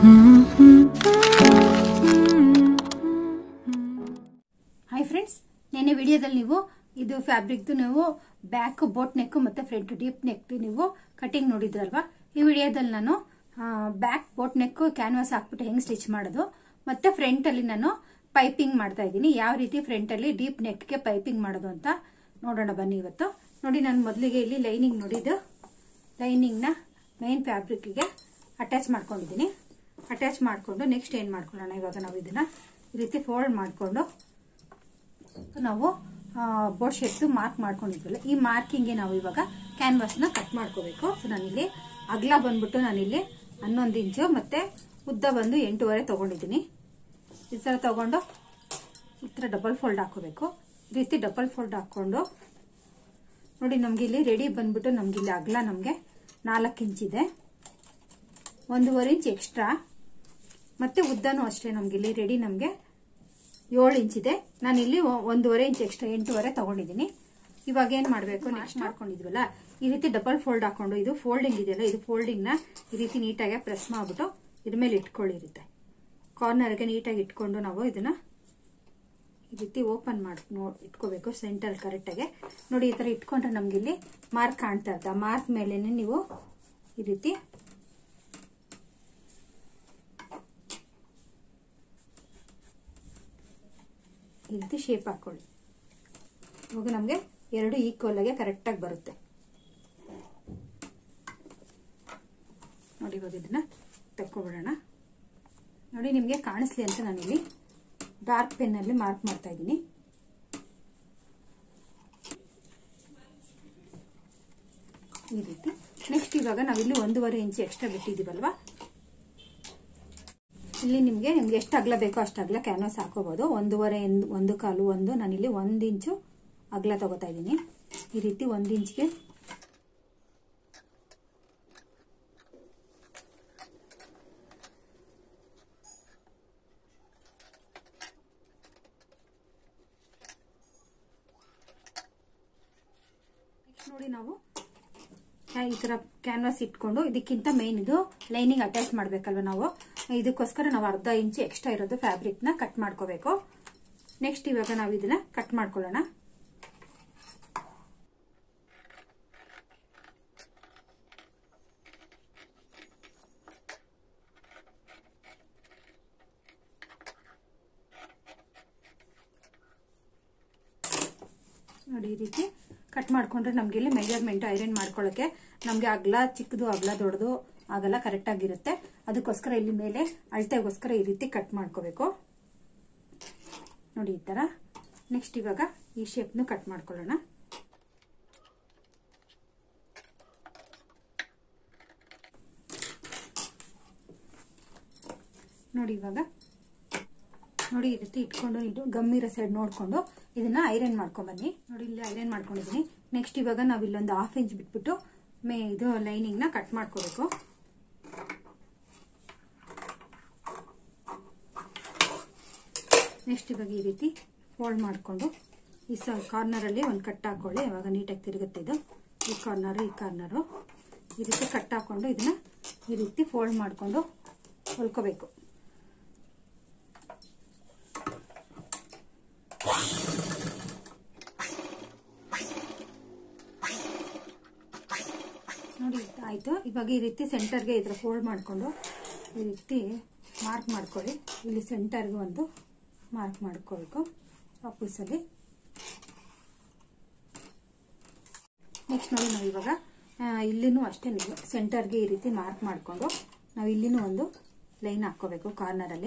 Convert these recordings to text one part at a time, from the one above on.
hi friends ನೆನ್ನೆ ವಿಡಿಯೋದಲ್ಲಿ ನೀವು ಇದು ಫ್ಯಾಬ್ರಿಕ್ದು ನೀವು ಬ್ಯಾಕ್ ಬೋಟ್ ನೆಕ್ ಮತ್ತೆ ಫ್ರಂಟ್ ಡೀಪ್ ನೆಕ್ ನೀವು ಕಟಿಂಗ್ ನೋಡಿದ್ರಲ್ವಾ ಈ ವಿಡಿಯೋದಲ್ಲಿ ನಾನು ಬ್ಯಾಕ್ ಬೋಟ್ ನೆಕ್ ಕ್ಯಾನ್ವಾಸ್ ಹಾಕ್ಬಿಟ್ಟು ಹೆಂಗ್ ಸ್ಟಿಚ್ ಮಾಡೋದು ಮತ್ತೆ ಫ್ರಂಟ್ ಅಲ್ಲಿ ನಾನು ಪೈಪಿಂಗ್ ಮಾಡ್ತಾ ಇದ್ದೀನಿ ಯಾವ ರೀತಿ ಫ್ರಂಟ್ ಅಲ್ಲಿ ಡೀಪ್ ನೆಕ್ಗೆ ಪೈಪಿಂಗ್ ಮಾಡೋದು ಅಂತ ನೋಡೋಣ ಬನ್ನಿ ಇವತ್ತು ನೋಡಿ ನಾನು ಮೊದಲಿಗೆ ಇಲ್ಲಿ ಲೈನಿಂಗ್ ನೋಡಿದ್ದು ಲೈನಿಂಗ್ನ ಮೇನ್ ಫ್ಯಾಬ್ರಿಕ್ಗೆ ಅಟ್ಯಾಚ್ ಮಾಡ್ಕೊಂಡಿದ್ದೀನಿ ಅಟ್ಯಾಚ್ ಮಾಡಿಕೊಂಡು ನೆಕ್ಸ್ಟ್ ಏನು ಮಾಡ್ಕೊಳ್ಳೋಣ ಇವಾಗ ನಾವು ಇದನ್ನ ಈ ರೀತಿ ಫೋಲ್ಡ್ ಮಾಡಿಕೊಂಡು ನಾವು ಬೋರ್ಡ್ ಶೇಪ್ದು ಮಾರ್ಕ್ ಮಾಡ್ಕೊಂಡಿದ್ವಲ್ಲ ಈ ಮಾರ್ಕಿಂಗ್ಗೆ ನಾವು ಇವಾಗ ಕ್ಯಾನ್ವಾಸ್ನ ಕಟ್ ಮಾಡ್ಕೋಬೇಕು ಸೊ ನಾನಿಲ್ಲಿ ಅಗಲ ಬಂದ್ಬಿಟ್ಟು ನಾನಿಲ್ಲಿ ಹನ್ನೊಂದು ಇಂಚು ಮತ್ತೆ ಉದ್ದ ಬಂದು ಎಂಟೂವರೆ ತಗೊಂಡಿದ್ದೀನಿ ಈ ಥರ ತಗೊಂಡು ಈ ಥರ ಡಬಲ್ ಫೋಲ್ಡ್ ಹಾಕೋಬೇಕು ಈ ರೀತಿ ಡಬಲ್ ಫೋಲ್ಡ್ ಹಾಕೊಂಡು ನೋಡಿ ನಮ್ಗೆ ಇಲ್ಲಿ ರೆಡಿ ಬಂದ್ಬಿಟ್ಟು ನಮ್ಗೆ ಇಲ್ಲಿ ಅಗಲ ನಮಗೆ ನಾಲ್ಕು ಇಂಚಿದೆ ಒಂದೂವರೆ ಇಂಚ್ ಎಕ್ಸ್ಟ್ರಾ ಮತ್ತೆ ಉದ್ದನೂ ಅಷ್ಟೇ ನಮ್ಗೆ ಇಲ್ಲಿ ರೆಡಿ ನಮಗೆ ಏಳು ಇಂಚ್ ಇದೆ ನಾನು ಇಲ್ಲಿ ಒಂದೂವರೆ ಇಂಚ್ ಎಕ್ಸ್ಟ್ರಾ ಎಂಟೂವರೆ ತಗೊಂಡಿದ್ದೀನಿ ಇವಾಗ ಏನ್ ಮಾಡಬೇಕು ನೆಕ್ಸ್ಟ್ ಮಾಡ್ಕೊಂಡಿದ್ವಲ್ಲ ಈ ರೀತಿ ಡಬಲ್ ಫೋಲ್ಡ್ ಹಾಕೊಂಡು ಇದು ಫೋಲ್ಡಿಂಗ್ ಇದೆಯಲ್ಲ ಇದು ಫೋಲ್ಡಿಂಗ್ ನ ಈ ರೀತಿ ನೀಟಾಗಿ ಪ್ರೆಸ್ ಮಾಡ್ಬಿಟ್ಟು ಇದ್ರ ಮೇಲೆ ಇಟ್ಕೊಳ್ಳಿರುತ್ತೆ ಕಾರ್ನರ್ಗೆ ನೀಟಾಗಿ ಇಟ್ಕೊಂಡು ನಾವು ಇದನ್ನ ಈ ರೀತಿ ಓಪನ್ ಮಾಡಿ ನೋ ಇಟ್ಕೋಬೇಕು ಸೆಂಟರ್ ಕರೆಕ್ಟಾಗಿ ನೋಡಿ ಈ ತರ ಇಟ್ಕೊಂಡ್ರೆ ನಮ್ಗೆ ಇಲ್ಲಿ ಮಾರ್ಕ್ ಕಾಣ್ತಾ ಇರುತ್ತೆ ಆ ಮಾರ್ಕ್ ಮೇಲೇನೆ ನೀವು ಈ ರೀತಿ ಈ ರೀತಿ ಶೇಪ್ ಹಾಕೊಳ್ಳಿ ಇವಾಗ ನಮಗೆ ಎರಡು ಈಕ್ವಲ್ ಆಗಿ ಕರೆಕ್ಟಾಗಿ ಬರುತ್ತೆ ನೋಡಿ ಇವಾಗ ಇದನ್ನ ತಕ್ಕೊಬಿಡೋಣ ನೋಡಿ ನಿಮಗೆ ಕಾಣಿಸ್ಲಿ ಅಂತ ನಾನಿಲ್ಲಿ ಡಾರ್ಕ್ ಪೆನ್ನಲ್ಲಿ ಮಾರ್ಕ್ ಮಾಡ್ತಾ ಇದ್ದೀನಿ ಈ ರೀತಿ ನೆಕ್ಸ್ಟ್ ಇವಾಗ ನಾವಿಲ್ಲಿ ಒಂದೂವರೆ ಇಂಚು ಎಕ್ಸ್ಟ್ರಾ ಬಿಟ್ಟಿದ್ದೀವಲ್ವಾ ಇಲ್ಲಿ ನಿಮಗೆ ನಿಮ್ಗೆ ಎಷ್ಟು ಅಗಲ ಬೇಕೋ ಅಷ್ಟು ಅಗಲ ಕ್ಯಾನ್ವಾಸ್ ಹಾಕೋಬಹುದು ಒಂದೂವರೆ ಒಂದು ಕಾಲು ಒಂದು ನಾನಿಲ್ಲಿ ಒಂದು ಇಂಚು ಅಗಲ ತಗೋತಾ ಇದ್ದೀನಿ ಈ ರೀತಿ ಒಂದು ಇಂಚ್ಗೆ ನೋಡಿ ನಾವು ಈ ತರ ಕ್ಯಾನ್ವಾಸ್ ಇಟ್ಕೊಂಡು ಇದಕ್ಕಿಂತ ಮೇನ್ ಇದು ಲೈನಿಂಗ್ ಅಟ್ಯಾಚ್ ಮಾಡ್ಬೇಕಲ್ವ ನಾವು ಇದಕ್ಕೋಸ್ಕರ ನಾವು ಅರ್ಧ ಇಂಚ್ ಎಕ್ಸ್ಟ್ರಾ ಇರೋದು ಫ್ಯಾಬ್ರಿಕ್ ನ ಕಟ್ ಮಾಡ್ಕೋಬೇಕು ನೆಕ್ಸ್ಟ್ ಇವಾಗ ನಾವು ಇದನ್ನ ಕಟ್ ಮಾಡ್ಕೊಳ್ಳೋಣ ನೋಡಿ ಈ ರೀತಿ ಕಟ್ ಮಾಡ್ಕೊಂಡ್ರೆ ನಮ್ಗೆ ಇಲ್ಲಿ ಮೆಜರ್ಮೆಂಟ್ ಐರನ್ ಮಾಡ್ಕೊಳ್ಳೋಕೆ ನಮ್ಗೆ ಅಗ್ಲ ಚಿಕ್ಕದು ಅಗ್ಲ ದೊಡ್ಡದು ಆಗಲ್ಲ ಕರೆಕ್ಟ್ ಆಗಿರುತ್ತೆ ಅದಕ್ಕೋಸ್ಕರ ಇಲ್ಲಿ ಮೇಲೆ ಅಳತೆಗೋಸ್ಕರ ಈ ರೀತಿ ಕಟ್ ಮಾಡ್ಕೋಬೇಕು ನೋಡಿ ಈ ತರ ನೆಕ್ಸ್ಟ್ ಇವಾಗ ಈ ಶೇಪ್ನು ಕಟ್ ಮಾಡ್ಕೊಳ್ಳೋಣ ನೋಡಿ ಇವಾಗ ನೋಡಿ ಈ ರೀತಿ ಇಟ್ಕೊಂಡು ಇದು ಗಮ್ಮಿರೋ ಸೈಡ್ ನೋಡ್ಕೊಂಡು ಇದನ್ನ ಐರನ್ ಮಾಡ್ಕೊಂಡ್ ಬನ್ನಿ ನೋಡಿ ಇಲ್ಲಿ ಐರನ್ ಮಾಡ್ಕೊಂಡಿದೀನಿ ನೆಕ್ಸ್ಟ್ ಇವಾಗ ನಾವು ಇಲ್ಲೊಂದು ಹಾಫ್ ಇಂಚ್ ಬಿಟ್ಬಿಟ್ಟು ಮೇ ಇದು ಲೈನಿಂಗ್ ನ ಕಟ್ ಮಾಡ್ಕೋಬೇಕು ನೆಕ್ಸ್ಟ್ ಇವಾಗ ಈ ರೀತಿ ಫೋಲ್ಡ್ ಮಾಡಿಕೊಂಡು ಈ ಸ ಕಾರ್ನರಲ್ಲಿ ಒಂದು ಕಟ್ ಹಾಕೊಳ್ಳಿ ಇವಾಗ ನೀಟಾಗಿ ತಿರುಗುತ್ತೆ ಇದು ಈ ಕಾರ್ನರು ಈ ಕಾರ್ನರು ಈ ರೀತಿ ಕಟ್ ಹಾಕೊಂಡು ಇದನ್ನ ಈ ರೀತಿ ಫೋಲ್ಡ್ ಮಾಡಿಕೊಂಡು ಹೊಲ್ಕೋಬೇಕು ನೋಡಿ ಆಯ್ತು ಇವಾಗ ಈ ರೀತಿ ಸೆಂಟರ್ಗೆ ಇದ್ರ ಫೋಲ್ಡ್ ಮಾಡಿಕೊಂಡು ಈ ರೀತಿ ಮಾರ್ಕ್ ಮಾಡ್ಕೊಳ್ಳಿ ಇಲ್ಲಿ ಸೆಂಟರ್ಗೆ ಒಂದು ಮಾರ್ಕ್ ಮಾಡ್ಕೋಬೇಕು ಆಫೀಸಲ್ಲಿ ನೆಕ್ಸ್ಟ್ ನೋಡಿ ನಾವು ಇವಾಗ ಇಲ್ಲಿನೂ ಅಷ್ಟೇ ನೀವು ಸೆಂಟರ್ಗೆ ಈ ರೀತಿ ಮಾರ್ಕ್ ಮಾಡಿಕೊಂಡು ನಾವು ಇಲ್ಲಿನೂ ಒಂದು ಲೈನ್ ಹಾಕೋಬೇಕು ಕಾರ್ನರಲ್ಲಿ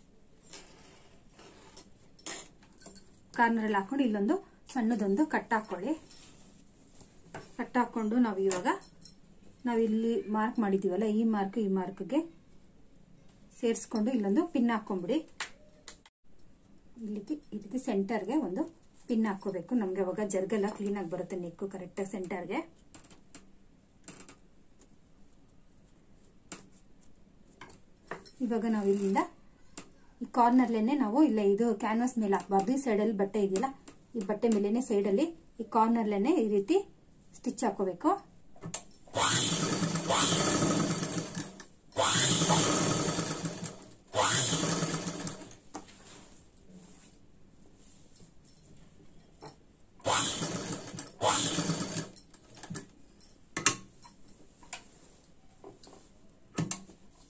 ಕಾರ್ನರಲ್ಲಿ ಹಾಕೊಂಡು ಇಲ್ಲೊಂದು ಸಣ್ಣದೊಂದು ಕಟ್ ಹಾಕೊಳ್ಳಿ ಕಟ್ ಹಾಕೊಂಡು ನಾವು ಇವಾಗ ನಾವು ಇಲ್ಲಿ ಮಾರ್ಕ್ ಮಾಡಿದೀವಲ್ಲ ಈ ಮಾರ್ಕ್ ಈ ಮಾರ್ಕ್ಗೆ ಸೇರಿಸ್ಕೊಂಡು ಇಲ್ಲೊಂದು ಪಿನ್ ಹಾಕೊಂಡ್ಬಿಡಿ ಇಲ್ಲಿ ಈ ರೀತಿ ಸೆಂಟರ್ಗೆ ಒಂದು ಪಿನ್ ಹಾಕೋಬೇಕು ನಮ್ಗೆ ಅವಾಗ ಜರ್ಗೆಲ್ಲ ಕ್ಲೀನ್ ಆಗಿ ಬರುತ್ತೆ ನೆಕ್ಕು ಕರೆಕ್ಟಾಗಿ ಸೆಂಟರ್ಗೆ ಇವಾಗ ನಾವು ಇಲ್ಲಿಂದ ಈ ಕಾರ್ನರ್ಲೇನೆ ನಾವು ಇಲ್ಲ ಇದು ಕ್ಯಾನ್ವಾಸ್ ಮೇಲೆ ಹಾಕ್ಬಾರ್ದು ಈ ಸೈಡಲ್ಲಿ ಬಟ್ಟೆ ಇದೆಯಲ್ಲ ಈ ಬಟ್ಟೆ ಮೇಲೇನೆ ಸೈಡಲ್ಲಿ ಈ ಕಾರ್ನರ್ಲೇನೆ ಈ ರೀತಿ ಸ್ಟಿಚ್ ಹಾಕೋಬೇಕು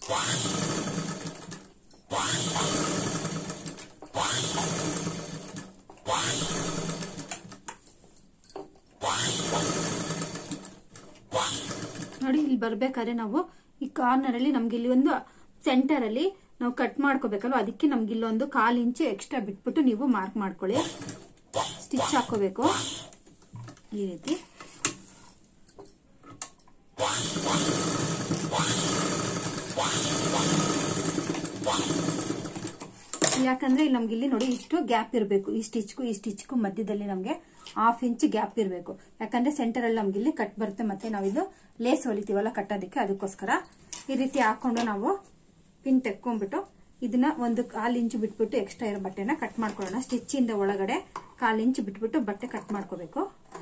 ನೋಡಿ ಇಲ್ಲಿ ಬರ್ಬೇಕಾದ್ರೆ ನಾವು ಈ ಕಾರ್ನರ್ ಅಲ್ಲಿ ನಮ್ಗೆ ಇಲ್ಲಿ ಒಂದು ಸೆಂಟರ್ ಅಲ್ಲಿ ನಾವು ಕಟ್ ಮಾಡ್ಕೋಬೇಕಲ್ವ ಅದಕ್ಕೆ ನಮ್ಗೆ ಇಲ್ಲೊಂದು ಕಾಲ್ ಇಂಚು ಎಕ್ಸ್ಟ್ರಾ ಬಿಟ್ಬಿಟ್ಟು ನೀವು ಮಾರ್ಕ್ ಮಾಡ್ಕೊಳ್ಳಿ ಸ್ಟಿಚ್ ಹಾಕೋಬೇಕು ಈ ರೀತಿ ಯಾಕಂದ್ರೆ ಇಲ್ಲಿ ನಮ್ಗೆ ಇಲ್ಲಿ ನೋಡಿ ಇಷ್ಟು ಗ್ಯಾಪ್ ಇರಬೇಕು ಈ ಸ್ಟಿಚ್ಗೂ ಈ ಸ್ಟಿಚ್ಗೂ ಮಧ್ಯದಲ್ಲಿ ನಮ್ಗೆ ಹಾಫ್ ಇಂಚ್ ಗ್ಯಾಪ್ ಇರಬೇಕು ಯಾಕಂದ್ರೆ ಸೆಂಟರ್ ಅಲ್ಲಿ ನಮ್ಗೆ ಇಲ್ಲಿ ಕಟ್ ಬರುತ್ತೆ ಮತ್ತೆ ನಾವಿದು ಲೇಸ್ ಹೊಲಿತೀವಲ್ಲ ಕಟ್ಟೋದಕ್ಕೆ ಅದಕ್ಕೋಸ್ಕರ ಈ ರೀತಿ ಹಾಕೊಂಡು ನಾವು ಪಿನ್ ತೆಕ್ಕೊಂಡ್ಬಿಟ್ಟು ಇದನ್ನ ಒಂದು ಕಾಲ್ ಇಂಚ್ ಬಿಟ್ಬಿಟ್ಟು ಎಕ್ಸ್ಟ್ರಾ ಇರೋ ಬಟ್ಟೆನ ಕಟ್ ಮಾಡ್ಕೊಳ್ಳೋಣ ಸ್ಟಿಚ್ ಇಂದ ಒಳಗಡೆ ಕಾಲ್ ಇಂಚ್ ಬಿಟ್ಬಿಟ್ಟು ಬಟ್ಟೆ ಕಟ್ ಮಾಡ್ಕೋಬೇಕು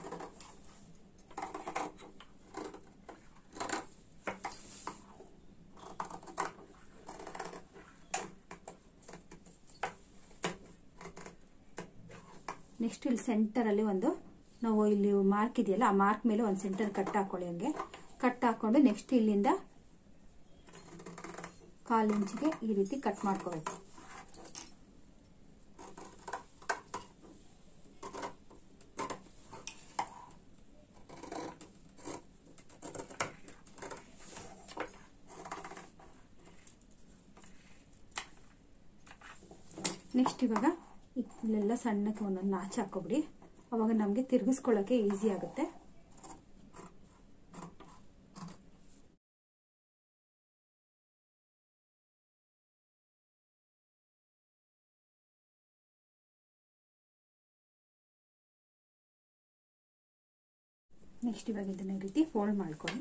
ನೆಕ್ಸ್ಟ್ ಇಲ್ಲಿ ಸೆಂಟರ್ ಅಲ್ಲಿ ಒಂದು ನಾವು ಇಲ್ಲಿ ಮಾರ್ಕ್ ಇದೆಯಲ್ಲ ಆ ಮಾರ್ಕ್ ಮೇಲೆ ಒಂದು ಸೆಂಟರ್ ಕಟ್ ಹಾಕೊಳ್ಳಿ ಹಂಗೆ ಕಟ್ ಹಾಕೊಂಡು ನೆಕ್ಸ್ಟ್ ಇಲ್ಲಿಂದ ಕಾಲ್ ಇಂಚಿಗೆ ಈ ರೀತಿ ಕಟ್ ಮಾಡ್ಕೋಬೇಕು ನೆಕ್ಸ್ಟ್ ಇವಾಗ ಇಲ್ಲೆಲ್ಲ ಸಣ್ಣಕ್ಕೆ ಒಂದೊಂದು ನಾಚ್ ಹಾಕೋಬಿಡಿ ಅವಾಗ ನಮಗೆ ತಿರುಗಿಸ್ಕೊಳ್ಳೋಕೆ ಈಸಿ ಆಗುತ್ತೆ ನೆಕ್ಸ್ಟ್ ಇವಾಗ ಇದನ್ನ ಈ ರೀತಿ ಫೋಲ್ಡ್ ಮಾಡ್ಕೊಳ್ಳಿ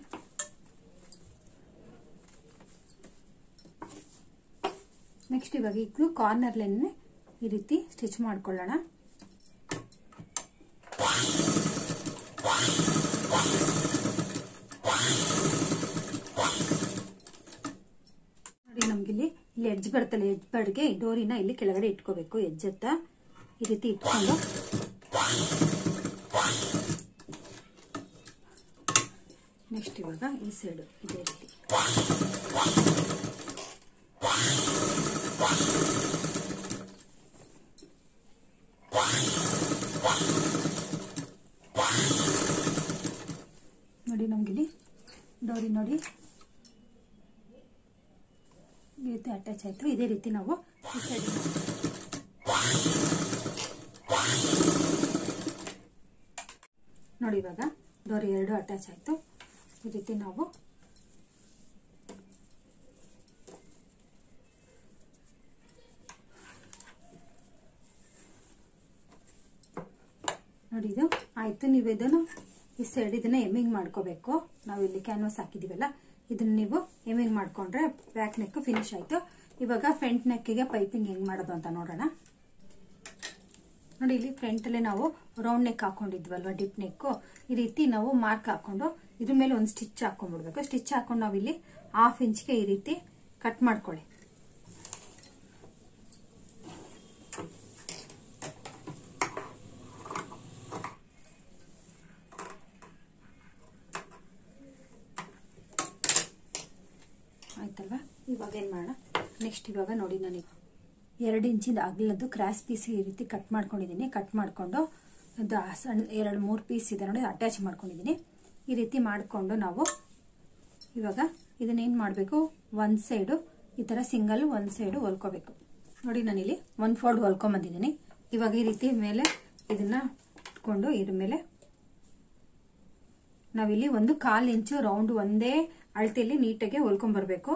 ನೆಕ್ಸ್ಟ್ ಇವಾಗ ಇದು ಕಾರ್ನರ್ ಲೈನ್ ಈ ರೀತಿ ಸ್ಟಿಚ್ ಮಾಡ್ಕೊಳ್ಳೋಣ ನೋಡಿ ನಮ್ಗಿಲ್ಲಿ ಇಲ್ಲಿ ಎಡ್ಜ್ ಬರ್ತಲ್ಲ ಎಡ್ಜ್ ಬರ್ಡ್ಗೆ ಡೋರಿನ ಇಲ್ಲಿ ಕೆಳಗಡೆ ಇಟ್ಕೋಬೇಕು ಎಡ್ಜ್ ಹತ್ತ ಈ ರೀತಿ ಇಟ್ಕೊಂಡು ನೆಕ್ಸ್ಟ್ ಇವಾಗ ಈ ಸೈಡು ಇದೇ ರೀತಿ ನೋಡಿ ನಮ್ಗಿಲ್ಲಿ ಡೋರಿ ನೋಡಿ ಈ ರೀತಿ ಅಟ್ಯಾಚ್ ಆಯ್ತು ಇದೇ ರೀತಿ ನಾವು ಈ ಸೈಡ್ ನೋಡಿ ಇವಾಗ ಡೋರಿ ಎರಡು ಅಟ್ಯಾಚ್ ಆಯ್ತು ಈ ರೀತಿ ನಾವು ನೋಡಿ ಇದು ಆಯ್ತು ನೀವು ಇದನ್ನು ಈ ಸೈಡ್ ಇದನ್ನ ಎಮ್ಮಿಂಗ್ ಮಾಡ್ಕೋಬೇಕು ನಾವು ಇಲ್ಲಿ ಕ್ಯಾನ್ವಾಸ್ ಹಾಕಿದೀವಲ್ಲ ಇದನ್ನ ನೀವು ಎಮ್ಮಿಂಗ್ ಮಾಡ್ಕೊಂಡ್ರೆ ಬ್ಯಾಕ್ ನೆಕ್ ಫಿನಿಶ್ ಆಯ್ತು ಇವಾಗ ಫ್ರಂಟ್ ನೆಕ್ಕಿಗೆ ಪೈಪಿಂಗ್ ಹೆಂಗ್ ಮಾಡೋದು ಅಂತ ನೋಡೋಣ ನೋಡಿ ಇಲ್ಲಿ ಫ್ರಂಟ್ ಅಲ್ಲೇ ನಾವು ರೌಂಡ್ ನೆಕ್ ಹಾಕೊಂಡಿದ್ವಲ್ವಾ ಡಿಪ್ ನೆಕ್ ಈ ರೀತಿ ನಾವು ಮಾರ್ಕ್ ಹಾಕೊಂಡು ಇದ್ರ ಮೇಲೆ ಒಂದು ಸ್ಟಿಚ್ ಹಾಕೊಂಡ್ಬಿಡ್ಬೇಕು ಸ್ಟಿಚ್ ಹಾಕೊಂಡು ನಾವು ಇಲ್ಲಿ ಹಾಫ್ ಇಂಚ್ಗೆ ಈ ರೀತಿ ಕಟ್ ಮಾಡ್ಕೊಳ್ಳಿ ಆಯ್ತಲ್ವಾ ಇವಾಗ ಏನ್ ಮಾಡೋಣ ನೆಕ್ಸ್ಟ್ ಇವಾಗ ನೋಡಿ ನಾನು ಎರಡು ಇಂಚಿಂದ ಅಗಲದ್ದು ಕ್ರಾಸ್ ಪೀಸ್ ಈ ರೀತಿ ಕಟ್ ಮಾಡ್ಕೊಂಡಿದ್ದೀನಿ ಕಟ್ ಮಾಡ್ಕೊಂಡು ಅದು ಸಣ್ಣ ಎರಡು ಮೂರು ಪೀಸ್ ಇದೆ ನೋಡಿ ಅಟ್ಯಾಚ್ ಮಾಡ್ಕೊಂಡಿದ್ದೀನಿ ಈ ರೀತಿ ಮಾಡಿಕೊಂಡು ನಾವು ಇವಾಗ ಇದನ್ನೇನು ಮಾಡಬೇಕು ಒಂದು ಸೈಡು ಈ ಥರ ಸಿಂಗಲ್ ಒಂದು ಸೈಡು ಹೊಲ್ಕೋಬೇಕು ನೋಡಿ ನಾನಿಲ್ಲಿ ಒಂದು ಫೋಲ್ಡ್ ಹೊಲ್ಕೊಂಬಂದಿದ್ದೀನಿ ಇವಾಗ ಈ ರೀತಿ ಮೇಲೆ ಇದನ್ನ ಇಟ್ಕೊಂಡು ಇದ್ರ ಮೇಲೆ ನಾವಿಲ್ಲಿ ಒಂದು ಕಾಲು ಇಂಚು ರೌಂಡ್ ಒಂದೇ ಅಳತೆಯಲ್ಲಿ ನೀಟಾಗಿ ಹೊಲ್ಕೊಂಡ್ಬರ್ಬೇಕು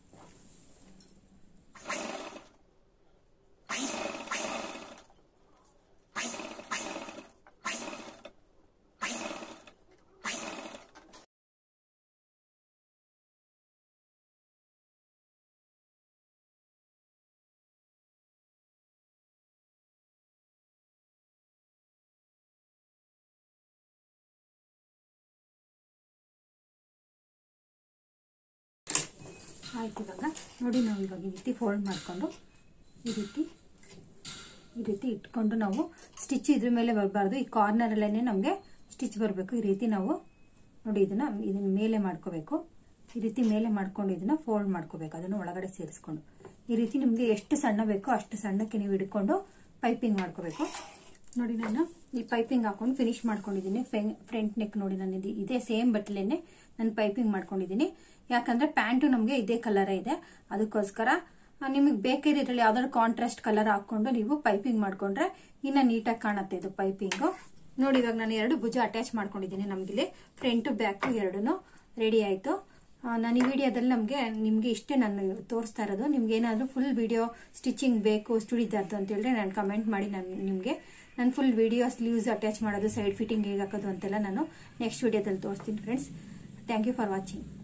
ಆಯ್ತು ಇವಾಗ ನೋಡಿ ನಾವು ಇವಾಗ ಈ ರೀತಿ ಫೋಲ್ಡ್ ಮಾಡಿಕೊಂಡು ಈ ರೀತಿ ಈ ರೀತಿ ಇಟ್ಕೊಂಡು ನಾವು ಸ್ಟಿಚ್ ಇದ್ರ ಮೇಲೆ ಬರಬಾರ್ದು ಈ ಕಾರ್ನರಲ್ಲೇ ನಮಗೆ ಸ್ಟಿಚ್ ಬರಬೇಕು ಈ ರೀತಿ ನಾವು ನೋಡಿ ಇದನ್ನ ಇದನ್ನ ಮೇಲೆ ಮಾಡ್ಕೋಬೇಕು ಈ ರೀತಿ ಮೇಲೆ ಮಾಡ್ಕೊಂಡು ಇದನ್ನ ಫೋಲ್ಡ್ ಮಾಡ್ಕೋಬೇಕು ಅದನ್ನು ಒಳಗಡೆ ಸೇರಿಸ್ಕೊಂಡು ಈ ರೀತಿ ನಿಮಗೆ ಎಷ್ಟು ಸಣ್ಣ ಬೇಕೋ ಅಷ್ಟು ಸಣ್ಣಕ್ಕೆ ನೀವು ಹಿಡ್ಕೊಂಡು ಪೈಪಿಂಗ್ ಮಾಡ್ಕೋಬೇಕು ನೋಡಿ ನಾನು ಈ ಪೈಪಿಂಗ್ ಹಾಕೊಂಡು ಫಿನಿಶ್ ಮಾಡ್ಕೊಂಡಿದ್ದೀನಿ ಫ್ರಂಟ್ ನೆಕ್ ನೋಡಿ ನಾನು ಇದು- ಇದೇ ಸೇಮ್ ಬಟ್ಲೇನೆ ನಾನು ಪೈಪಿಂಗ್ ಮಾಡ್ಕೊಂಡಿದ್ದೀನಿ ಯಾಕಂದ್ರೆ ಪ್ಯಾಂಟು ನಮಗೆ ಇದೇ ಕಲರೇ ಇದೆ ಅದಕ್ಕೋಸ್ಕರ ನಿಮಗೆ ಬೇಕಾದ್ರೆ ಇದ್ರಲ್ಲಿ ಯಾವ್ದಾದ್ರು ಕಾಂಟ್ರಾಸ್ಟ್ ಕಲರ್ ಹಾಕೊಂಡು ನೀವು ಪೈಪಿಂಗ್ ಮಾಡ್ಕೊಂಡ್ರೆ ಇನ್ನ ನೀಟಾಗಿ ಕಾಣುತ್ತೆ ಇದು ಪೈಪಿಂಗು ನೋಡಿ ಇವಾಗ ನಾನು ಎರಡು ಭುಜ ಅಟ್ಯಾಚ್ ಮಾಡ್ಕೊಂಡಿದ್ದೀನಿ ನಮ್ಗಿಲ್ಲಿ ಫ್ರಂಟ್ ಬ್ಯಾಕ್ ಎರಡೂ ರೆಡಿ ಆಯ್ತು ಆ, ನಾನು ಈ ವಿಡಿಯೋದಲ್ಲಿ ನಮಗೆ ನಿಮಗೆ ಇಷ್ಟೇ ನಾನು ತೋರಿಸ್ತಾ ಇರೋದು ನಿಮ್ಗೆ ಏನಾದರೂ ಫುಲ್ ವಿಡಿಯೋ ಸ್ಟಿಚಿಂಗ್ ಬೇಕು ಚೂಡಿದಾರ್ದು ಅಂತ ಹೇಳಿದ್ರೆ ನಾನು ಕಮೆಂಟ್ ಮಾಡಿ ನಾನು ನಿಮಗೆ ನಾನು ಫುಲ್ ವಿಡಿಯೋ ಸ್ಲೀವ್ಸ್ ಅಟ್ಯಾಚ್ ಮಾಡೋದು ಸೈಡ್ ಫಿಟ್ಟಿಂಗ್ ಹೇಗೆ ಹಾಕೋದು ಅಂತೆಲ್ಲ ನಾನು ನೆಕ್ಸ್ಟ್ ವಿಡಿಯೋದಲ್ಲಿ ತೋರಿಸ್ತೀನಿ friends thank you for watching